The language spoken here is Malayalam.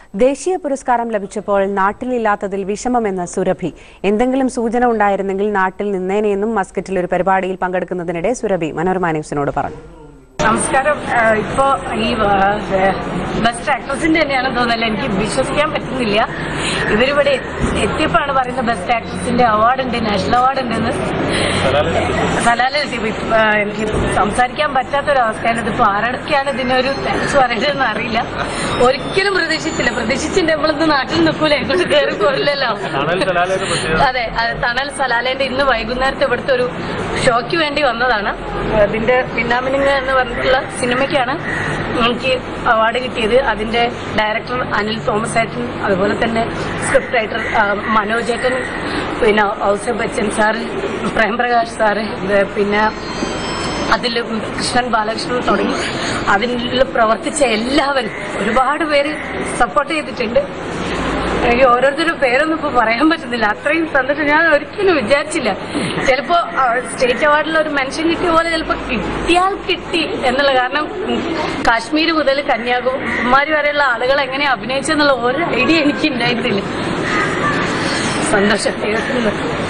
ദേശീയ പുരസ്കാരം ലഭിച്ചപ്പോൾ നാട്ടിലില്ലാത്തതിൽ വിഷമമെന്ന് സുരഭി എന്തെങ്കിലും സൂചന ഉണ്ടായിരുന്നെങ്കിൽ നാട്ടിൽ നിന്നേനെയെന്നും മസ്കറ്റിൽ ഒരു പരിപാടിയിൽ പങ്കെടുക്കുന്നതിനിടെ സുരഭി മനോരമ ന്യൂസിനോട് പറഞ്ഞു നമസ്കാരം ആ, ഇപ്പോ ഈ ബെസ്റ്റ് ആക്ട്രസിന്റെ തന്നെയാണെന്ന് തോന്നുന്നില്ല എനിക്ക് വിശ്വസിക്കാൻ പറ്റുന്നില്ല ഇവരിവിടെ എത്തിയപ്പോഴാണ് പറയുന്നത് ബെസ്റ്റ് ആക്ട്രസിന്റെ അവാർഡ് ഉണ്ട് നാഷണൽ അവാർഡ് ഉണ്ടെന്ന് സലാല കിട്ടിയപ്പോ ഇപ്പ, ആ, എനിക്ക് സംസാരിക്കാൻ പറ്റാത്തൊരവസ്ഥയാണ് ഇതിപ്പോ ആരൊക്കെയാണ് ഇതിനൊരു താങ്ക്സ് പറയേണ്ടതെന്ന് അറിയില്ല ഒരിക്കലും പ്രതീക്ഷിച്ചില്ല പ്രതീക്ഷിച്ചിട്ട് നമ്മളിന്ന് നാട്ടിൽ നിൽക്കൂല ഇങ്ങോട്ട് കയറി പോരില്ലല്ലോ അതെ അത് തണൽ സലാലേന്റെ ഇന്ന് വൈകുന്നേരത്തെ ഇവിടുത്തെ ഒരു ഷോയ്ക്ക് വേണ്ടി വന്നതാണ് അതിന്റെ പിന്നാമിനുങ്ങ എന്ന് പറഞ്ഞിട്ടുള്ള സിനിമയ്ക്കാണ് എനിക്ക് അവാർഡ് കിട്ടിയത് അതിന്റെ ഡയറക്ടർ അനിൽ തോമസ് ഏട്ടൻ അതുപോലെ തന്നെ സ്ക്രിപ്റ്റ് റൈറ്റർ മനോജ് ഏട്ടൻ പിന്നെ ഔസഫ് ബച്ചൻ സാറ് പ്രേംപ്രകാശ് സാറ് ഇത് പിന്നെ അതിൽ കൃഷ്ണൻ ബാലകൃഷ്ണൻ തുടങ്ങി അതിൽ പ്രവർത്തിച്ച എല്ലാവരും ഒരുപാട് പേര് സപ്പോർട്ട് ചെയ്തിട്ടുണ്ട് എനിക്ക് ഓരോരുത്തരുടെ പേരൊന്നും ഇപ്പൊ പറയാൻ പറ്റുന്നില്ല അത്രയും സന്തോഷം ഞാൻ ഒരിക്കലും വിചാരിച്ചില്ല ചിലപ്പോ ആ, സ്റ്റേറ്റ് അവാർഡിൽ ഒരു മെൻഷൻ കിട്ടിയ പോലെ ചിലപ്പോ കിട്ടിയാൽ കിട്ടി എന്നുള്ള കാരണം ഉം, കാശ്മീർ മുതൽ കന്യാകുമാരി വരെയുള്ള ആളുകൾ എങ്ങനെ അഭിനയിച്ചെന്നുള്ള ഒരു ഐഡിയ എനിക്ക് ഉണ്ടായിരുന്നില്ല സന്തോഷം ദൈവത്തിന് നന്ദി.